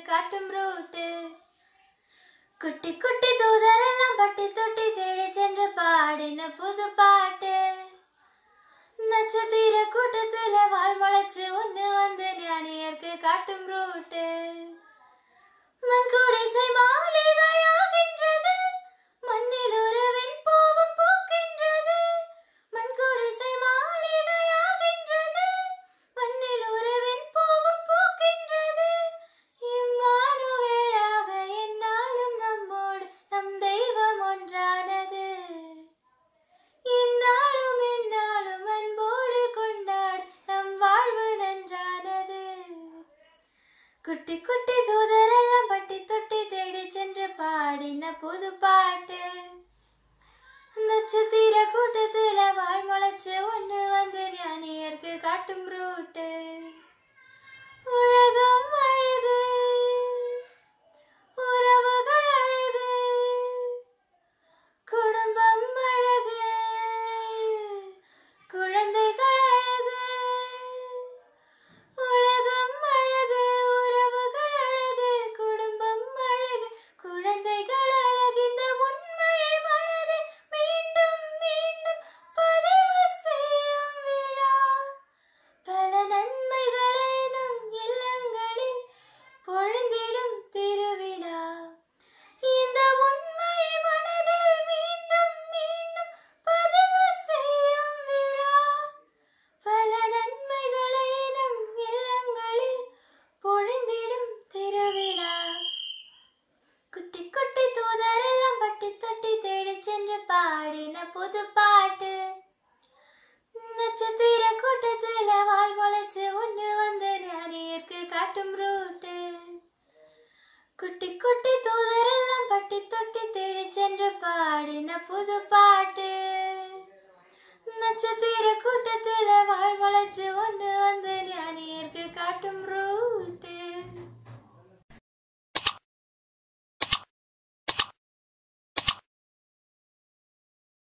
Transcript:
காட்டும் ரூட்டு குட்டி குட்டி தூதரெல்லாம் பட்டி தொட்டி தேடி சென்று பாடின புது பாட்டு நட்சத்திர கூட்டத்துல வாழ் முளைச்சு ஒண்ணு வந்து ஞானியர்க்கு காட்டும் ரூட்டு மண் குடிசை மாளிகையாகின்றது மண்ணில் உறவின் பூவும் பூக்கின்றது மண் குடிசை மாளிகையாகின்றது மண்ணில் உறவின் பூவும் பூக்கின்றது இம்மானுவேளாக என்னாலும் நம்மோடு நம் தெய்வம் ஒன்றானது இந்நாளும் எந்நாளும் அன்போடு கொண்டாடு நம் வாழ்வு நன்றானது குட்டி குட்டி தூதரெல்லாம் பட்டி தொட்டி தேடி சென்று பாடின புது பாட்டு நட்சத்திர கூட்டத்துல வாழ் முளைச்சு ஒண்ணு வந்து ஞானியர்க்கு காட்டும் ரூட்டு உலகம் அழகு உறவுகள் அழகு குடும்பம் அழகு குழந்தைகள் அழகு உலகம் அழகு உறவுகள் அழகு குடும்பம் அழகு குழந்தைகள் அழகு இந்த உண்மையை மனதில் மீண்டும் மீண்டும் பதிவு செய்யும் விழா பல நன்மைகளை நம் இல்லங்களில் பொழுந்திடும் திருவிழா இந்த உண்மை மனதில் மீண்டும் மீண்டும் பதிவு செய்யும் விழா பல நன்மைகளை நம் இல்லங்களில் பொழிந்திடும் திருவிழா குட்டி குட்டி தூதரெல்லாம் பட்டி தொட்டி தேடி சென்று பாடின புது பாட்டு நட்சத்திர கூட்டத்துல வாழ் முளைச்சு ஒண்ணு வந்து ஞானியர்க்கு காட்டும் ரூட்டு குட்டி குட்டி தூதரெல்லாம் பட்டி தொட்டி தேடி சென்று பாடின புது பாட்டு நட்சத்திர கூட்டத்துல வாழ் முளைச்சு ஒண்ணு வந்து ஞானியர்க்கு காட்டும் ரூ